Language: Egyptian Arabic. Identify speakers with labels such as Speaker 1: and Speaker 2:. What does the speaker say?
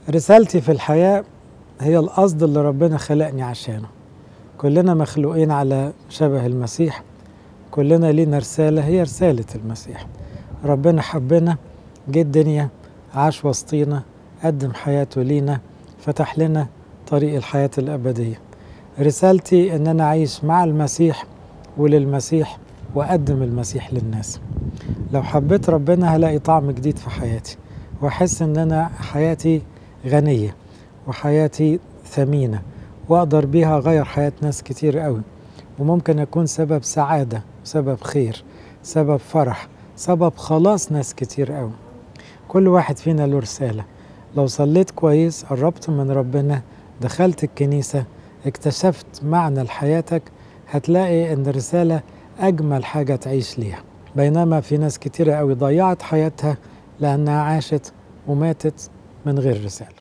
Speaker 1: رسالتي في الحياة هي القصد اللي ربنا خلقني عشانه كلنا مخلوقين على شبه المسيح كلنا لينا رسالة هي رسالة المسيح ربنا حبنا جه الدنيا عاش وسطينا قدم حياته لينا فتح لنا طريق الحياة الأبدية رسالتي أن أنا أعيش مع المسيح وللمسيح وأقدم المسيح للناس لو حبيت ربنا هلاقي طعم جديد في حياتي وأحس أن أنا حياتي غنية وحياتي ثمينة وأقدر بيها أغير حياة ناس كتير قوي وممكن أكون سبب سعادة سبب خير سبب فرح سبب خلاص ناس كتير قوي كل واحد فينا له رسالة لو صليت كويس قربت من ربنا دخلت الكنيسة اكتشفت معنى لحياتك هتلاقي ان الرسالة اجمل حاجة تعيش ليها بينما في ناس كتيرة قوي ضيعت حياتها لانها عاشت وماتت من غير رسالة